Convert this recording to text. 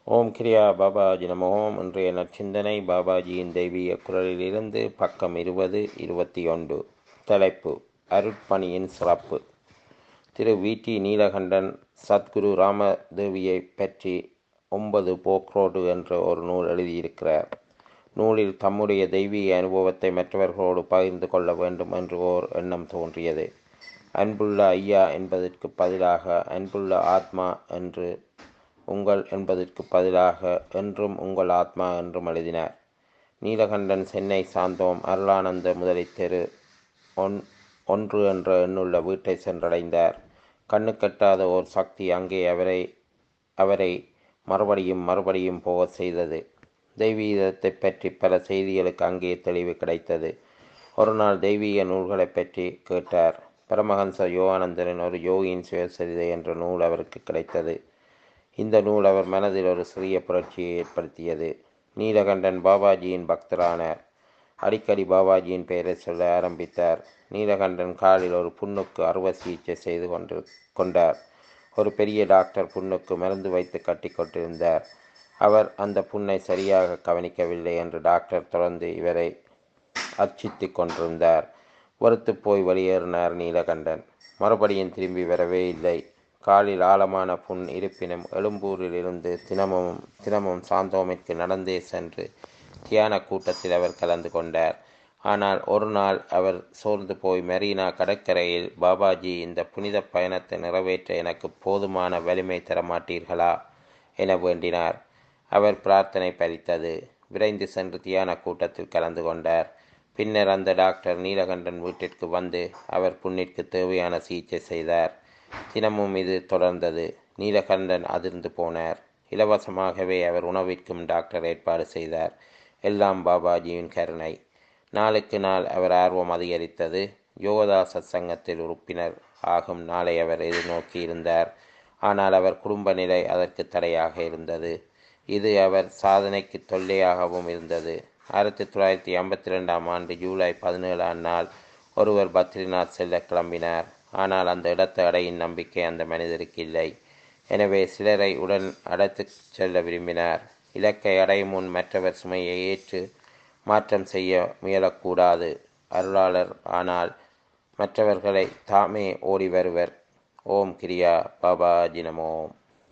ஓம் கிரியா பாபாஜி நம ஓம் இன்றைய நற்சிந்தனை பாபாஜியின் தெய்வீக குரலிலிருந்து பக்கம் இருபது இருபத்தி ஒன்று தலைப்பு அருட்பணியின் சிறப்பு திரு வி டி நீலகண்டன் சத்குரு ராமதேவியை பற்றி ஒன்பது போக்ரோடு என்ற ஒரு நூல் எழுதியிருக்கிறார் நூலில் தம்முடைய தெய்வீக அனுபவத்தை மற்றவர்களோடு பகிர்ந்து கொள்ள வேண்டும் என்று ஓர் எண்ணம் தோன்றியது அன்புள்ள ஐயா என்பதற்கு பதிலாக அன்புள்ள ஆத்மா என்று உங்கள் என்பதற்கு பதிலாக என்றும் உங்கள் ஆத்மா என்றும் எழுதினார் நீலகண்டன் சென்னை சாந்தோம் அருளானந்த முதலை தெரு ஒன் ஒன்று என்ற எண்ணுள்ள வீட்டை சென்றடைந்தார் கண்ணுக்கட்டாத ஓர் சக்தி அங்கே அவரை அவரை மறுபடியும் மறுபடியும் போக செய்தது தெய்வீகத்தை பற்றி பல செய்திகளுக்கு அங்கே தெளிவு கிடைத்தது ஒரு நாள் தெய்வீக நூல்களை பற்றி கேட்டார் பரமஹன்ச யோகானந்தரின் ஒரு யோகியின் சுயசரிதை என்ற நூல் அவருக்கு கிடைத்தது இந்த நூல் அவர் மனதில் ஒரு சிறிய புரட்சியை ஏற்படுத்தியது நீலகண்டன் பாபாஜியின் பக்தரானார் அடிக்கடி பாபாஜியின் பெயரை சொல்ல ஆரம்பித்தார் நீலகண்டன் காலில் ஒரு புண்ணுக்கு அறுவை சிகிச்சை செய்து கொண்டு கொண்டார் ஒரு பெரிய டாக்டர் புண்ணுக்கு மருந்து வைத்து கட்டி கொண்டிருந்தார் அவர் அந்த புண்ணை சரியாக கவனிக்கவில்லை என்று டாக்டர் தொடர்ந்து இவரை அர்ச்சித்து கொண்டிருந்தார் வறுத்து போய் வெளியேறினார் நீலகண்டன் மறுபடியும் திரும்பி வரவே இல்லை காலில் ஆழமான புண் இருப்பினும் எழும்பூரில் இருந்து தினமும் தினமும் சாந்தோமிற்கு நடந்தே சென்று தியான கூட்டத்தில் அவர் கலந்து கொண்டார் ஆனால் ஒரு நாள் அவர் சோர்ந்து போய் மெரீனா கடற்கரையில் பாபாஜி இந்த புனித பயணத்தை நிறைவேற்ற எனக்கு போதுமான வலிமை தரமாட்டீர்களா என வேண்டினார் அவர் பிரார்த்தனை பறித்தது விரைந்து சென்று தியான கூட்டத்தில் கலந்து கொண்டார் பின்னர் அந்த டாக்டர் நீலகண்டன் வீட்டிற்கு வந்து அவர் புண்ணிற்கு தேவையான சிகிச்சை செய்தார் தினமும் இது தொடர்ந்தது நீலகண்டன் அதிர்ந்து போனார் இலவசமாகவே அவர் உணவிற்கும் டாக்டர் ஏற்பாடு செய்தார் எல்லாம் பாபாஜியின் கருணை நாளுக்கு நாள் அவர் ஆர்வம் அதிகரித்தது யோகதா சத்சங்கத்தில் உறுப்பினர் ஆகும் நாளை அவர் எதிர்நோக்கி இருந்தார் ஆனால் அவர் குடும்ப நிலை அதற்கு தடையாக இருந்தது இது அவர் சாதனைக்கு தொல்லையாகவும் இருந்தது ஆயிரத்தி தொள்ளாயிரத்தி ஐம்பத்தி ரெண்டாம் ஆண்டு ஜூலை பதினேழாம் நாள் ஒருவர் பத்ரிநாத் செல்ல கிளம்பினார் ஆனால் அந்த இடத்தை அடையும் நம்பிக்கை அந்த மனிதருக்கு இல்லை எனவே சிலரை உடன் அடைத்து செல்ல விரும்பினார் இலக்கை அடையும் முன் மற்றவர் சுமையை ஏற்று மாற்றம் செய்ய முயலக்கூடாது அருளாளர் ஆனால் மற்றவர்களை தாமே ஓடி வருவர் ஓம் கிரியா பாபா ஜினமோம்